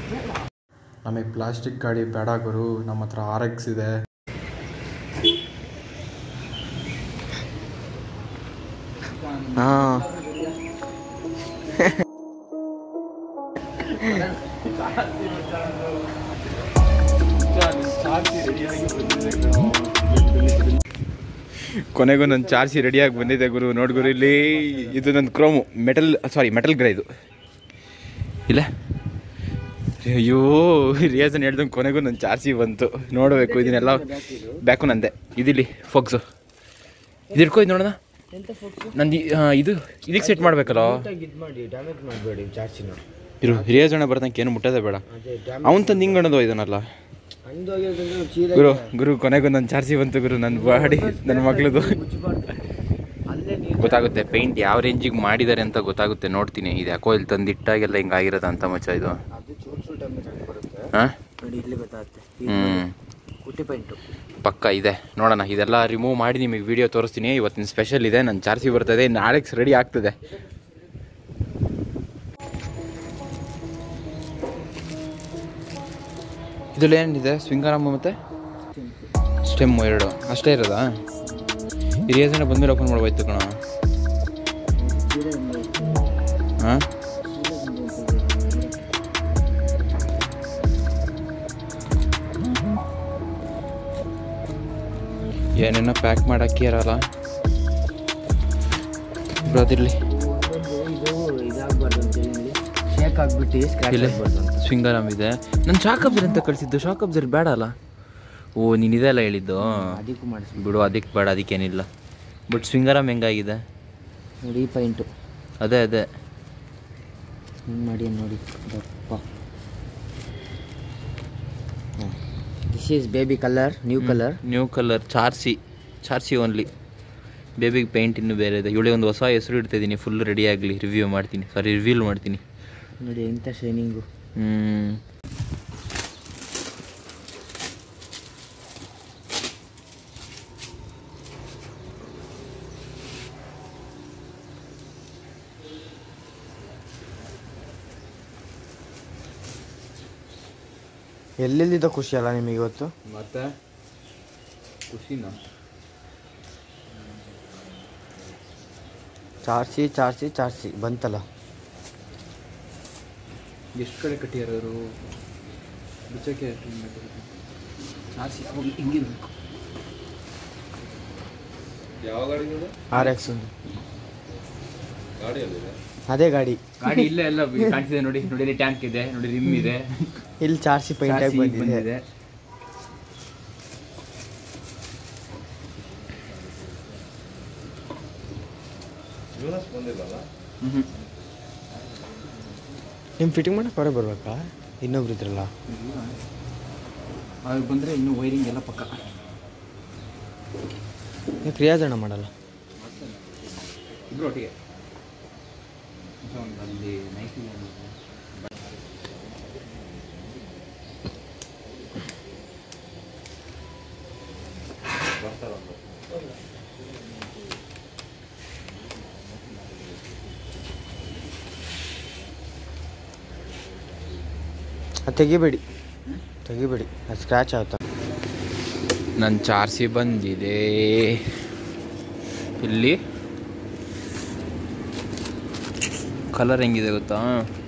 ನಮಗೆ ಪ್ಲಾಸ್ಟಿಕ್ ಗಾಡಿ ಬೇಡ ಗುರು ನಮ್ಮ ಹತ್ರ ಆರ್ ಎಕ್ಸ್ ಇದೆ ಹಾಂ ಕೊನೆಗೂ ನನ್ನ ಚಾರ್ಜಿ ರೆಡಿಯಾಗಿ ಬಂದಿದೆ ಗುರು ನೋಡಿ ಗುರು ಇಲ್ಲಿ ಇದು ನನ್ನ chrome metal sorry metal grey ಇದು ಇಲ್ಲ ಅಯ್ಯೋ ರಿಯಾಸನ್ ಹೇಳ್ದಂಗೆ ಕೊನೆಗೂ ನನ್ನ ಚಾರ್ಜಿ ಬಂತು ನೋಡಬೇಕು ಇದನ್ನೆಲ್ಲ ಬ್ಯಾಕು ನಂದೆ ಇದಿಲ್ಲಿ ಫೋಕ್ಸು ಇದು ಹಿಡ್ಕೊ ಇದು ನೋಡೋಣ ನಂದು ಈ- ಆ, ಇದು ಇದಕ್ಕೆ ಸೆಟ್ ಮಾಡಬೇಕಲ್ಲ ಇದು ಮಾಡಿ ಡ್ಯಾಮೇಜ್ ಮಾಡಬೇಡಿ ಚಾರ್ಜಿನ ಇರು ರಿಯಾಜ್ ಬರ್ದಂಗೆ ಏನು ಮುಟ್ಟೋದೇ ಬೇಡ ಅದೇ ಅವನ್ ತಂದು ಹಿಂಗೆ ಅನ್ನೋದು ಇದನ್ನಲ್ಲ ಹಂದು ಹೋಗಿರೋದ್ರಿಂದ ಚೀಲ ಗುರು ಗುರು ಕೊನೆಗೂ ನನ್ನ ಚಾರ್ಜಿ ಬಂತು ಗುರು ನನ್ನ ಬಾಡಿ ನನ್ನ ಮಗಳದು ಅಲ್ಲೇ ನೀರು ಗೊತ್ತಾಗುತ್ತೆ ಪೇಂಟ್ ಯಾವ ರೇಂಜಿಗೆ ಮಾಡಿದ್ದಾರೆ ಅಂತ ಗೊತ್ತಾಗುತ್ತೆ ನೋಡ್ತೀನಿ ಇದು ಯಾಕೋ ಇಲ್ಲಿ ತಂದಿಟ್ಟಾಗೆಲ್ಲ ಹಿಂಗೆ ಆಗಿರೋದು ಅಂತ ಮಚ್ಚ ಇದು ಅದು ಚೂರು ಚೂರು ಡ್ಯಾಮೇಜ್ ಆಗಿ ಬರುತ್ತೆ ಹಾಂ ನೋಡಿ ಇಲ್ಲಿ ಗೊತ್ತಾಗುತ್ತೆ ಹ್ಞೂ ಕುಟ್ಟಿ ಪೈಂಟು ಪಕ್ಕ ಇದೆ ನೋಡೋಣ ಇದೆಲ್ಲ ರಿಮೂವ್ ಮಾಡಿ ನಿಮಗೆ ವಿಡಿಯೋ ತೋರಿಸ್ತೀನಿ ಇವತ್ತಿನ ಸ್ಪೆಷಲ್ ಇದೆ ನನ್ನ ಚಾರ್ಜಿ ಬರ್ತದೆ ನಾಳೆ ರೆಡಿ ಆಗ್ತದೆ ಇದ್ರಲ್ಲಿ ಏನಿದೆ ಸ್ವಿಂಗಾರಾಮ ಮತ್ತೆ ಸ್ಟೆಮ್ಮು ಎರಡು ಅಷ್ಟೇ ಇರೋದಾ ಹಿರಿಯ ಜನ ಬಂದ್ಮೇಲೆ ಓಪನ್ ಮಾಡ್ಬೋಯ್ತು ಕಣ ಹಾಂ ಏನೇನೋ ಪ್ಯಾಕ್ ಮಾಡಕ್ಕೆ ಇರಲ್ಲ ಅದಿರಲಿ ಇದು ಇದಾಗಬಾರ್ದು ಅಂತ ಹೇಳಿ ಶೇಕ್ ಆಗಿಬಿಟ್ಟು ಸ್ಕ್ರಾಚ್ ಇಲ್ಲ ಆಗಬಾರ್ದು ಅಂತ ಸ್ವಿಂಗಾರಾಮ್ ಇದೆ ನಾನು ಶಾಕ್ ಅಬ್ಸರ್ ಅಂತ ಕಳಿಸಿದ್ದು ಶಾಕ್ ಅಬ್ಸರ್ ಬೇಡ ಅಲ್ಲ ಓ ನೀನು ಇದೆಲ್ಲ ಹೇಳಿದ್ದು ಅದಕ್ಕೂ ಮಾಡಿಸಿ ಬಿಡು ಅದಕ್ಕೆ ಬೇಡ ಅದಕ್ಕೇನಿಲ್ಲ ಬಟ್ ಸ್ವಿಂಗಾರಾಮ್ ಹೆಂಗಾಗಿದೆ ನೋಡಿ ಈ ಪೈಂಟು ಅದೇ ಅದೇ ಹಿಂಗೆ ಮಾಡಿ ನೋಡಿ ದಪ್ಪ this is baby colour new colour new colour ಚಾರ್ಸಿ ಚಾರ್ಸಿ ಓನ್ಲಿ ಬೇಬಿಗೆ ಪೇಂಟ್ ಇನ್ನೂ ಬೇರೆ ಇದೆ ಇವಳಿಗೆ ಒಂದು ಹೊಸ ಹೆಸರು ಇಡ್ತಿದ್ದೀನಿ ಫುಲ್ ರೆಡಿ ಆಗಲಿ ರಿವ್ಯೂ ಮಾಡ್ತೀನಿ ಸಾರಿ ರಿವ್ಯೂಲ್ ಮಾಡ್ತೀನಿ ನೋಡಿ ಎಂಥ ಶೈನಿಂಗು ಹ್ಞೂ ಎಲ್ಲೆಲ್ಲಿದ್ದ ಖುಷಿ ಅಲ್ಲ ನಿಮಗೆ ಇವತ್ತು ಮತ್ತೆ ಖುಷಿನಾ ಚಾರ್ಸಿ ಚಾರ್ಸಿ ಚಾರ್ಸಿ ಬಂತಲ್ಲ ಎಷ್ಟು ಕಡೆ ಕಟ್ಟಿಯಾರವರು ಬಿಚ್ಚಕ್ಕೆ ಚಾರ್ಸಿ ಹೋಗಿ ಹಿಂಗಿರ್ಬೇಕು ಯಾವ ಗಾಡಿ ಆರ್ ಎಕ್ಸ್ ಒಂದು ಅದೇ ಗಾಡಿ ಗಾಡಿ ಇಲ್ಲೇ ಎಲ್ಲ ಕಾಣ್ತಿದೆ ನೋಡಿ ನೋಡಿ ಇಲ್ಲಿ ಟ್ಯಾಂಕ್ ಇದೆ ನೋಡಿ ರಿಮ್ ಇದೆ ಇಲ್ಲಿ ಚಾರ್ಸಿ ಪೈಂಟ್ ಆಗಿ ಚಾರ್ಸಿ ಬಂದಿದೆ ಬಂದಿದೆ ಹ್ಮ್ ನಿಮ್ಮ ಫಿಟ್ಟಿಂಗ್ ಮಾಡಕ್ಕೆ ಹೊರಗೆ ಬರ್ಬೇಕಾ ಇನ್ನೊಬ್ರು ಇದ್ರಲ್ಲ ಅವ್ರು ಬಂದರೆ ಇನ್ನೂ ವೈರಿಂಗ್ ಎಲ್ಲ ಪಕ್ಕ ಯಾಕೆ ರಿಯಾಜಣ್ಣ ಮಾಡಲ್ಲ ಇಬ್ರು ಒಟ್ಟಿಗೆ ಅಲ್ಲಿ ನೈಟ್ ಅದು ತೆಗಿಬೇಡಿ ತೆಗಿಬೇಡಿ ಅದು ಸ್ಕ್ರ್ಯಾಚ್ ಆಗುತ್ತಾ ನನ್ನ ಚಾರ್ಸಿ ಬಂದಿದೆ ಇಲ್ಲಿ ಕಲರ್ ಹೆಂಗಿದೆ ಗೊತ್ತಾ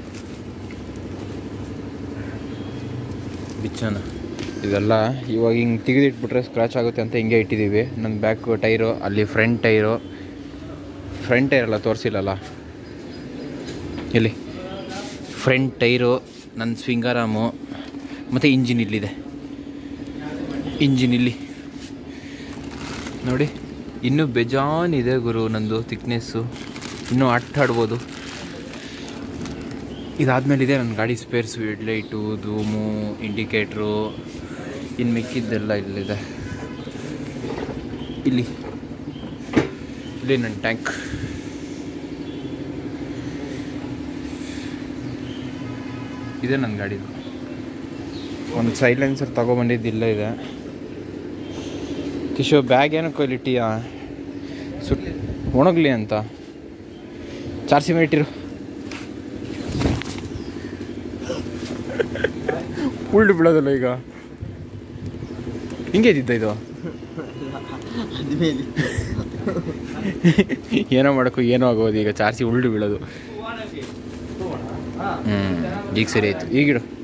ಬಿಚ್ಚನ ಇದೆಲ್ಲ ಇವಾಗ ಹಿಂಗೆ ತೆಗೆದಿಟ್ಬಿಟ್ರೆ ಸ್ಕ್ರಾಚ್ ಆಗುತ್ತೆ ಅಂತ ಹಿಂಗೆ ಇಟ್ಟಿದ್ದೀವಿ ನನ್ನ ಬ್ಯಾಕ್ ಟೈರು ಅಲ್ಲಿ ಫ್ರಂಟ್ ಟೈರು ಫ್ರಂಟ್ ಟೈರ್ ಎಲ್ಲ ತೋರಿಸಿಲ್ಲಲ್ಲ ಇಲ್ಲಿ ಫ್ರಂಟ್ ಟೈರು ನನ್ನ ಸ್ವಿಂಗಾರಾಮು ಮತ್ತು ಇಂಜಿನ್ ಇಲ್ಲಿದೆ ಇಂಜಿನ್ ಇಲ್ಲಿ ನೋಡಿ ಇನ್ನೂ ಬೇಜಾನ್ ಇದೆ ಗುರು ನಂದು ಥಿಕ್ನೆಸ್ಸು ಇನ್ನೂ ಆಟಾಡ್ಬೋದು ಇದಾದ್ಮೇಲೆ ಇದೆ ನನ್ನ ಗಾಡಿ ಸ್ಪೇರ್ಸು ಹೆಡ್ಲೈಟು ಧೂಮು ಇಂಡಿಕೇಟ್ರು ಇನ್ನು ಮಿಕ್ಕಿದ್ದೆಲ್ಲ ಇಲ್ಲಿದೆ ಇಲ್ಲಿ ಇಲ್ಲಿ ನನ್ನ ಟ್ಯಾಂಕ್ ಇದೆ ನನ್ನ ಗಾಡಿದು ಒಂದು ಸೈಲೆನ್ಸರ್ ತಗೊಬಂದಿದ್ದು ಇಲ್ಲೇ ಇದೆ ಕಿಶೋ ಬ್ಯಾಗ್ ಏನಕ್ಕೋ ಇಲ್ಲಿಟ್ಟಿಯಾ ಸುಟ್ ಒಣಗಲಿ ಅಂತ ಚಾರ್ಸಿ ಮೇಲೆ ಇಟ್ಟಿರು ಉಲ್ಟು ಬೀಳೋದಲ್ಲ ಈಗ ಹಿಂಗೆ ಇದ್ದಿದ್ದ ಇದು ಏನೋ ಮಾಡೋಕ್ಕೂ ಏನೋ ಆಗೋದು ಈಗ ಚಾರ್ಸಿ ಉಲ್ಟು ಬೀಳೋದು ಹ್ಞೂ ಈಗ ಸರಿ ಆಯ್ತು ಈಗಿಡು